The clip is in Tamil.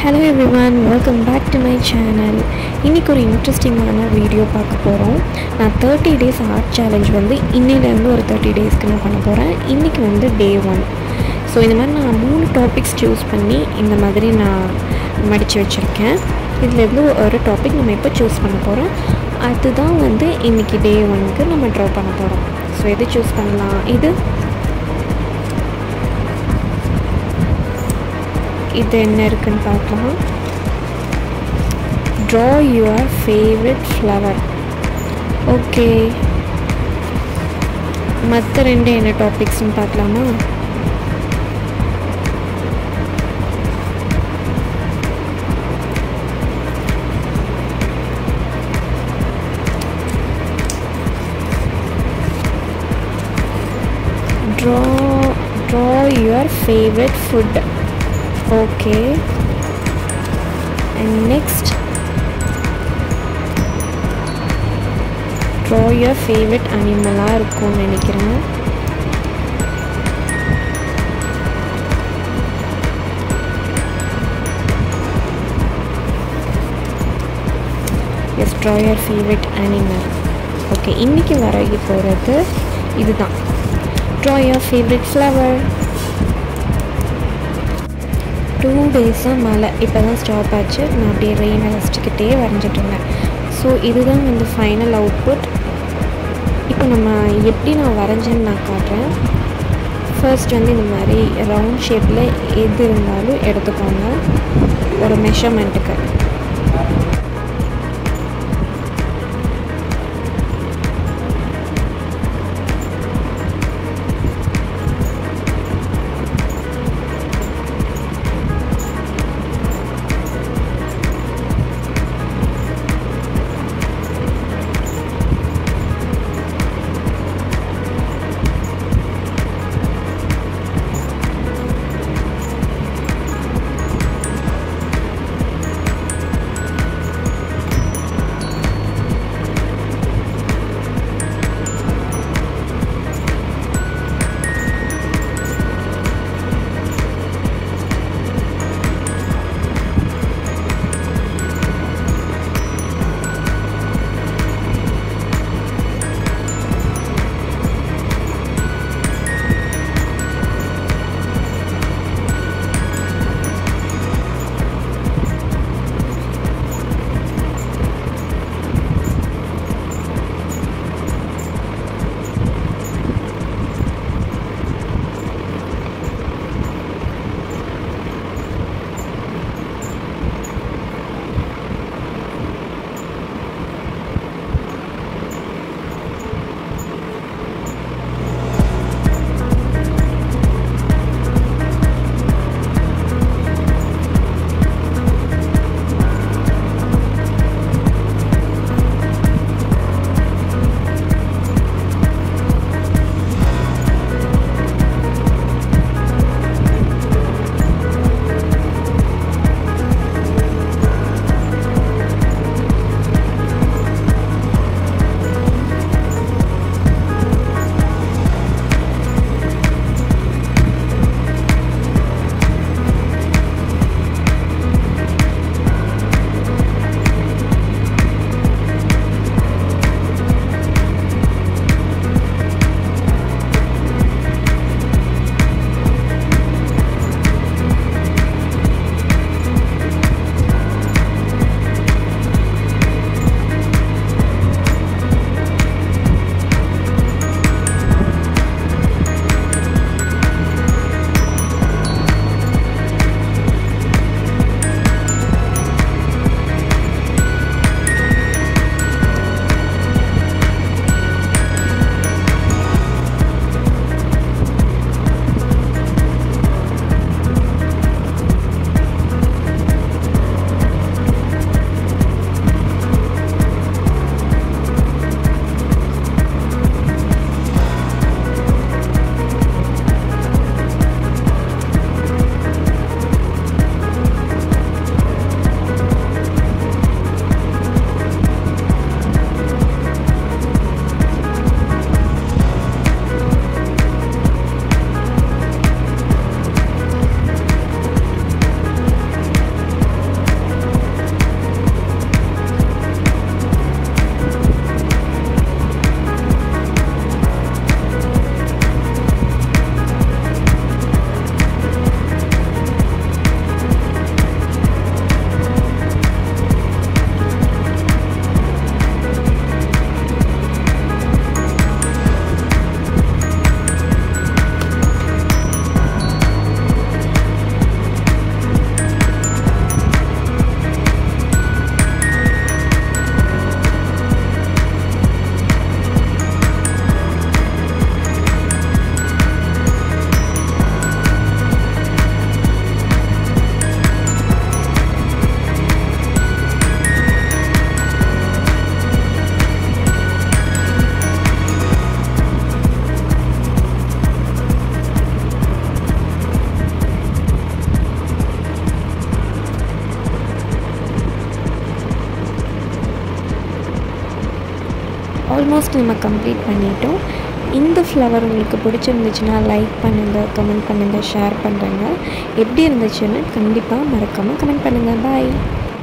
hello everyone welcome back to my channel இன்றைக்கி ஒரு இன்ட்ரெஸ்டிங்கான வீடியோ பார்க்க போகிறோம் நான் தேர்ட்டி டேஸ் ஆர்ட் சேலஞ்ச் வந்து இன்னிலேருந்து ஒரு தேர்ட்டி டேஸ்க்கு நான் பண்ண போகிறேன் இன்றைக்கி வந்து டே ஒன் ஸோ இந்த மாதிரி நான் மூணு டாபிக்ஸ் சூஸ் பண்ணி இந்த மாதிரி நான் மடித்து வச்சுருக்கேன் இதில் இருந்து ஒரு டாபிக் நம்ம இப்போ சூஸ் பண்ண போகிறோம் அதுதான் வந்து இன்றைக்கி டே ஒனுக்கு நம்ம ட்ரா பண்ண போகிறோம் ஸோ எது சூஸ் பண்ணலாம் இது இது என்ன இருக்குன்னு பார்க்கலாம் draw your favourite flower okay மற்ற ரெண்டு என்ன டாபிக்ஸ்னு பார்க்கலாமா draw draw your favourite food okay and next draw your favorite animal இருக்கும்னு நினைக்கிறேன் yes draw your favourite animal okay இன்றைக்கி வரைய போகிறது இதுதான் draw your favourite flower two டேஸாக மழை இப்போ தான் ஸ்டாப் ஆச்சு நான் அப்படியே ரெயினை ரசிச்சுக்கிட்டே வரைஞ்சிட்டு இருந்தேன் ஸோ இதுதான் வந்து ஃபைனல் அவுட்புட் இப்போ நம்ம எப்படி நான் வரைஞ்சேன்னு நான் காட்டுறேன் ஃபர்ஸ்ட் வந்து இந்த மாதிரி ரவுண்ட் ஷேப்பில் எது இருந்தாலும் எடுத்துக்கோங்க ஒரு மெஷர்மெண்ட்டுக்கு ஆல்மோஸ்ட் நம்ம கம்ப்ளீட் பண்ணிட்டோம் இந்த ஃப்ளவர் உங்களுக்கு பிடிச்சிருந்துச்சுன்னா லைக் பண்ணுங்கள் கமெண்ட் பண்ணுங்கள் ஷேர் பண்ணுறேங்க எப்படி இருந்துச்சுன்னு கண்டிப்பாக மறக்காமல் கமெண்ட் பண்ணுங்கள் பாய்